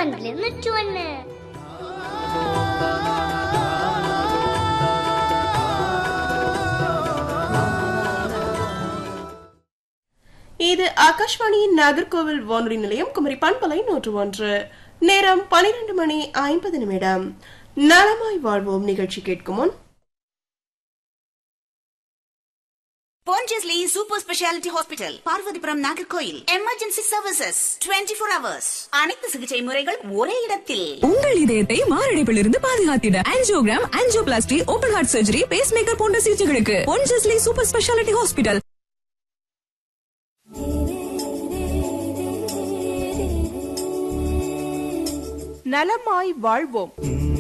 ஒன்றுல நூற்றி ஒன்று இது ஆகாஷ்வாணியின் நாகர்கோவில் வானொலி நிலையம் குமரி பண்பலை நூற்று ஒன்று நேரம் பனிரெண்டு மணி ஐம்பது நிமிடம் நலமாய் வாழ்வோம் நிகழ்ச்சி கேட்கும் முன் Pondicherry Super Speciality Hospital, Parvathipuram Nagercoil emergency services 24 four hours அனைத்து சிகிச்சை முறைகள் ஒரே இடத்தில் உங்கள் இதயத்தை மாரடைப்பிலிருந்து பாதுகாத்திட angiogram angioplasty open heart surgery pacemaker போன்ற சிகிச்சைகளுக்கு பொன்ஜஸ்லி சூப்பர் ஸ்பெஷாலிட்டி ஹாஸ்பிட்டல் நலமாய் வாழ்வோம்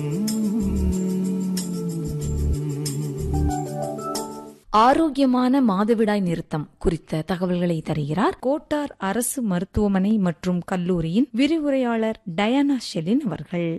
ஆரோக்கியமான மாதவிடாய் நிறுத்தம் குறித்த தகவல்களை தருகிறார் கோட்டார் அரசு மருத்துவமனை மற்றும் கல்லூரியின் விரிவுரையாளர் டயானா ஷெலின் அவர்கள்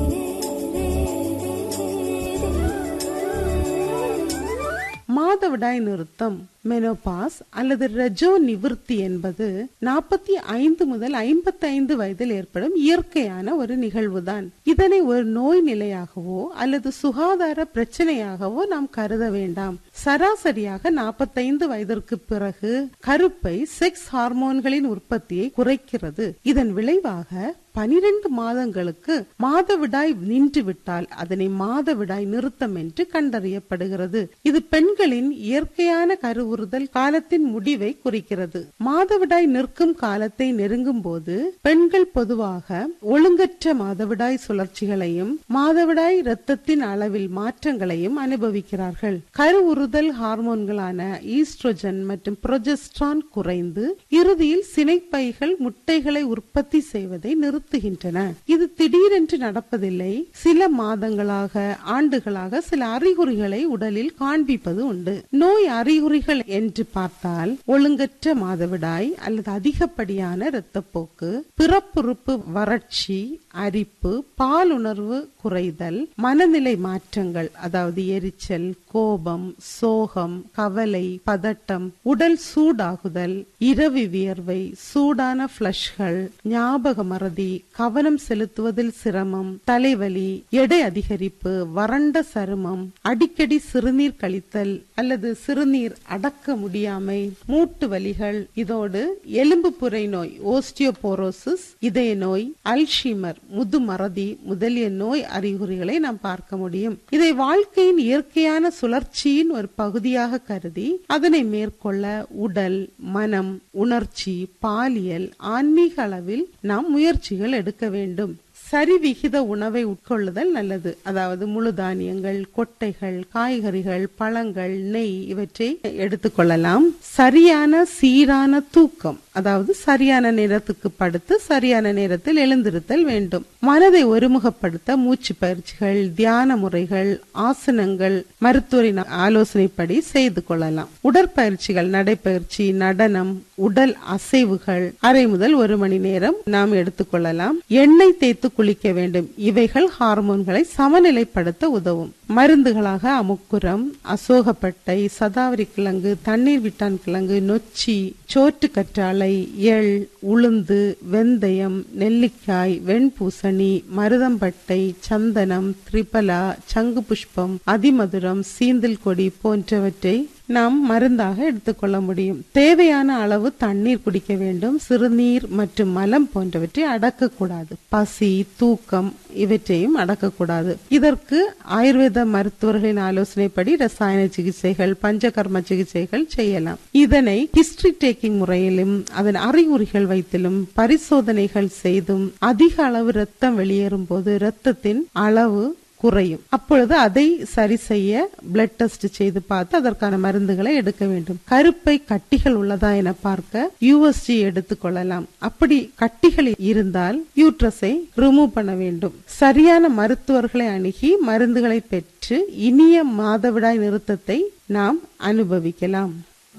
மாதவிடாய் நிறுத்தம் மெனோபாஸ் அல்லது ரஜோ நிவிர்த்தி என்பது நாற்பத்தி ஐந்து முதல் ஐம்பத்தி ஐந்து வயதில் ஏற்படும் இயற்கையான ஒரு நிகழ்வுதான் இதனை ஒரு நோய் நிலையாகவோ அல்லது சுகாதார பிரச்சனையாகவோ நாம் கருத வேண்டாம் சராசரியாக நாற்பத்தைந்து வயதிற்கு பிறகு கருப்பை செக்ஸ் ஹார்மோன்களின் உற்பத்தியை குறைக்கிறது இதன் விளைவாக பனிரெண்டு மாதங்களுக்கு மாதவிடாய் நின்றுவிட்டால் அதனை மாதவிடாய் நிறுத்தம் என்று கண்டறியப்படுகிறது இது பெண்களின் இயற்கையான கருவுறுதல் காலத்தின் முடிவை குறிக்கிறது மாதவிடாய் நிற்கும் காலத்தை நெருங்கும் போது பெண்கள் பொதுவாக ஒழுங்கற்ற மாதவிடாய் சுழற்சிகளையும் மாதவிடாய் இரத்தத்தின் அளவில் மாற்றங்களையும் அனுபவிக்கிறார்கள் கருவுறுதல் ஹார்மோன்களான ஈஸ்ட்ரோஜன் மற்றும் புரோஜெஸ்ட்ரான் குறைந்து இறுதியில் சினைப்பைகள் முட்டைகளை உற்பத்தி செய்வதை நிறுத்துகின்றன இது திடீரென்று நடப்பதில்லை சில மாதங்களாக ஆண்டுகளாக சில அறிகுறிகளை உடலில் காண்பிப்பது உண்டு நோய் அறிகுறிகள் என்று பார்த்தால் ஒழுங்கற்ற மாதவிடாய் அல்லது அதிகப்படியான இரத்தப்போக்கு பிறப்புறுப்பு வறட்சி அரிப்பு பாலுணர்வு குறைதல் மனநிலை மாற்றங்கள் அதாவது எரிச்சல் கோபம் சோகம் கவலை பதட்டம் உடல் சூடாகுதல் இரவி வியர்வை சூடான பிளஷ்கள் ஞாபக மறதி கவனம் செலுத்துவதில் சிரமம் தலைவலி எடை அதிகரிப்பு வறண்ட சருமம் அடிக்கடி சிறுநீர் கழித்தல் அல்லது சிறுநீர் அடக்க முடியாமை மூட்டு வலிகள் இதோடு எலும்பு புரை நோய் ஓஸ்டியோபோரோசிஸ் இதய நோய் அல்ஷீமர் முதுமறதி முதலிய நோய் அறிகுறிகளை நாம் பார்க்க முடியும் இதை வாழ்க்கையின் இயற்கையான சுழற்சியின் ஒரு பகுதியாக கருதி அதனை மேற்கொள்ள உடல் மனம் உணர்ச்சி பாலியல் ஆன்மீக அளவில் நாம் முயற்சிகள் எடுக்க வேண்டும் சரிவிகித உணவை உட்கொள்ளுதல் நல்லது அதாவது முழு தானியங்கள் கொட்டைகள் காய்கறிகள் பழங்கள் நெய் இவற்றை எடுத்துக்கொள்ளலாம் சரியான சீரான தூக்கம் அதாவது சரியான நேரத்துக்கு படுத்து சரியான நேரத்தில் எழுந்திருத்தல் வேண்டும் மனதை ஒருமுகப்படுத்த மூச்சு பயிற்சிகள் தியான முறைகள் ஆசனங்கள் மருத்துவரின் ஆலோசனைப்படி செய்து கொள்ளலாம் உடற்பயிற்சிகள் நடைப்பயிற்சி நடனம் உடல் அசைவுகள் அரை முதல் ஒரு மணி நேரம் நாம் எடுத்துக்கொள்ளலாம் எண்ணெய் தேய்த்து குளிக்க வேண்டும் இவைகள் ஹார்மோன்களை சமநிலைப்படுத்த உதவும் மருந்துகளாக அமுக்குரம் அசோகப்பட்டை சதாவரி கிழங்கு தண்ணீர் விட்டான் கிழங்கு நொச்சி சோற்று கற்றாழை எள் உளுந்து வெந்தயம் நெல்லிக்காய் வெண்பூசணி மருதம்பட்டை சந்தனம் திரிபலா சங்கு புஷ்பம் அதிமதுரம் சீந்தில் கொடி போன்றவற்றை நாம் மருந்தாக எடுத்துக்கொள்ள முடியும் தேவையான அளவு தண்ணீர் குடிக்க வேண்டும் சிறுநீர் மற்றும் மலம் போன்றவற்றை அடக்கக்கூடாது பசி தூக்கம் இவற்றையும் அடக்கக்கூடாது இதற்கு ஆயுர்வேத மருத்துவர்களின் ஆலோசனைப்படி ரசாயன சிகிச்சைகள் பஞ்சகர்ம சிகிச்சைகள் செய்யலாம் இதனை ஹிஸ்டரி டேக்கிங் முறையிலும் அதன் அறிகுறிகள் வைத்திலும் பரிசோதனைகள் செய்தும் அதிக அளவு ரத்தம் வெளியேறும் போது ரத்தத்தின் அளவு குறையும் அப்பொழுது அதை சரி செய்ய பிளட் டெஸ்ட் செய்து பார்த்து அதற்கான மருந்துகளை எடுக்க வேண்டும் கருப்பை கட்டிகள் உள்ளதா என பார்க்க யூஎஸ்ஜி எடுத்துக்கொள்ளலாம் அப்படி கட்டிகள் இருந்தால் யூட்ரஸை ரிமூவ் பண்ண வேண்டும் சரியான மருத்துவர்களை அணுகி மருந்துகளை பெற்று இனிய மாதவிடாய் நிறுத்தத்தை நாம் அனுபவிக்கலாம்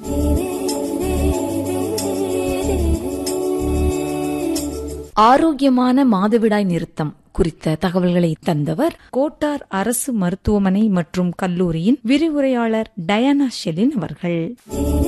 ஆரோக்கியமான மாதவிடாய் நிறுத்தம் குறித்த தகவல்களை தந்தவர் கோட்டார் அரசு மருத்துவமனை மற்றும் கல்லூரியின் விரிவுரையாளர் டயானா ஷெலின் அவர்கள்